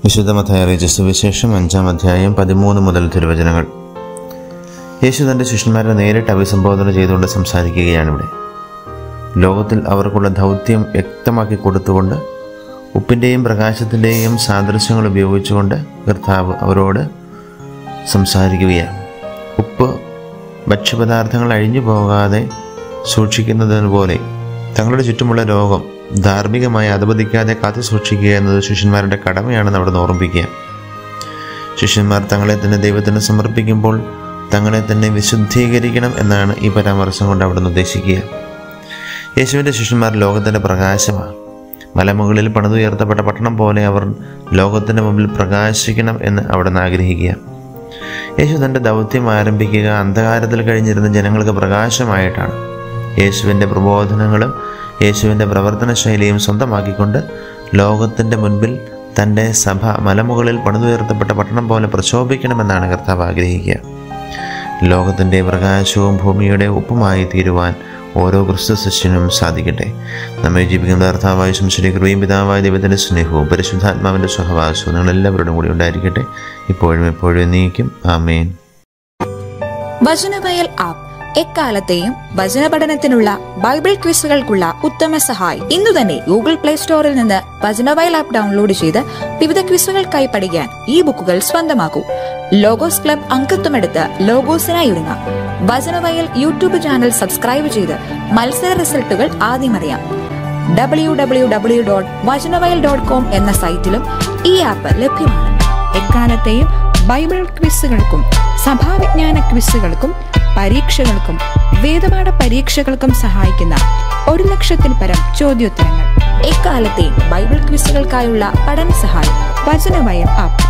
വിശുദ്ധമത്തായ അറിയിച്ച സുവിശേഷം അഞ്ചാം അധ്യായം പതിമൂന്ന് മുതൽ തിരുവചനങ്ങൾ യേശു തൻ്റെ ശിഷ്യന്മാരെ നേരിട്ട് അഭിസംബോധന ചെയ്തുകൊണ്ട് സംസാരിക്കുകയാണിവിടെ ലോകത്തിൽ അവർക്കുള്ള ദൗത്യം വ്യക്തമാക്കി കൊടുത്തുകൊണ്ട് ഉപ്പിൻ്റെയും പ്രകാശത്തിൻ്റെയും സാദൃശ്യങ്ങൾ ഉപയോഗിച്ചുകൊണ്ട് കർത്താവ് അവരോട് സംസാരിക്കുകയാണ് ഉപ്പ് ഭക്ഷ്യപദാർത്ഥങ്ങൾ അഴിഞ്ഞു പോകാതെ സൂക്ഷിക്കുന്നതിന് പോലെ തങ്ങളുടെ ചുറ്റുമുള്ള ലോകം ധാർമ്മികമായി അധപതിക്കാതെ കാത്തു സൂക്ഷിക്കുക എന്നത് ശിഷ്യന്മാരുടെ കടമയാണെന്ന് അവിടെ ഓർമ്മിപ്പിക്കുക ശിഷ്യന്മാർ തങ്ങളെ തന്നെ ദൈവത്തിന് സമർപ്പിക്കുമ്പോൾ തങ്ങളെ തന്നെ വിശുദ്ധീകരിക്കണം എന്നാണ് ഈ പരാമർശം കൊണ്ട് അവിടെ ഉദ്ദേശിക്കുക യേശുവിൻ്റെ ശിഷ്യന്മാർ ലോകത്തിൻ്റെ പ്രകാശമാണ് മലമുകളിൽ പണിതുയർത്തപ്പെട്ട പട്ടണം പോലെ അവർ ലോകത്തിൻ്റെ മുമ്പിൽ പ്രകാശിക്കണം എന്ന് അവിടെ നിന്ന് ആഗ്രഹിക്കുക യേശു തൻ്റെ ദൗത്യം ആരംഭിക്കുക അന്ധകാരത്തിൽ കഴിഞ്ഞിരുന്ന ജനങ്ങൾക്ക് പ്രകാശമായിട്ടാണ് യേശുവിൻ്റെ പ്രബോധനങ്ങളും യേശുവിൻ്റെ പ്രവർത്തന ശൈലിയും സ്വന്തമാക്കിക്കൊണ്ട് ലോകത്തിൻ്റെ മുൻപിൽ തൻ്റെ സഭ മലമുകളിൽ പണിതുയർത്തപ്പെട്ട പട്ടണം പോലെ പ്രശോഭിക്കണമെന്നാണ് കർത്താവ് ആഗ്രഹിക്കുക ലോകത്തിൻ്റെ പ്രകാശവും ഭൂമിയുടെ ഉപ്പുമായി തീരുവാൻ ഓരോ ക്രിസ്തു ശിഷ്യനും സാധിക്കട്ടെ നമ്മെ ജീവിക്കുന്ന കർത്താവായ ശംശരി കൃപയും പിതാവായ ദൈവത്തിൻ്റെ സ്നേഹവും പരിശുദ്ധാത്മാവിൻ്റെ സഹവാസവും നിങ്ങളെല്ലാവരുടെയും കൂടി ഉണ്ടായിരിക്കട്ടെ ഇപ്പോഴും എപ്പോഴും നീക്കും ആമേൻ വചനവയൽ ആപ്പ് എക്കാലത്തെയും വചന പഠനത്തിനുള്ള ബൈബിൾ ക്വിസുകൾക്കുള്ള ഉത്തമ സഹായി ഇന്നു തന്നെ ഗൂഗിൾ പ്ലേ സ്റ്റോറിൽ നിന്ന് വചനവയൽ ആപ്പ് ഡൗൺലോഡ് ചെയ്ത് വിവിധ ക്വിസുകൾക്കായി പഠിക്കാൻ ഈ ബുക്കുകൾ സ്വന്തമാക്കൂ ലോഗോസ് ക്ലബ് അംഗത്വമെടുത്ത് ലോഗോസിനായി ഒരുങ്ങാം വചനവയൽ യൂട്യൂബ് ചാനൽ സബ്സ്ക്രൈബ് ചെയ്ത് മത്സര റിസൾട്ടുകൾ ആദ്യം അറിയാം W W W dot Vachanavayal dot com എന്ന സൈറ്റിലും ഈ ആപ്പ് ലഭ്യമാണ് എക്കാലത്തെയും ബൈബിൾ ക്വിസുകൾക്കും സഭാവിജ്ഞാന ക്വിസുകൾക്കും പരീക്ഷകൾക്കും വേദപാഠ പരീക്ഷകൾക്കും സഹായിക്കുന്ന ഒരു ലക്ഷത്തിൽ പരം ചോദ്യോത്തരങ്ങൾ എക്കാലത്തെയും ബൈബിൾ ക്വിസുകൾക്കായുള്ള പഠന സഹായം വചനവയൽ ആപ്പ്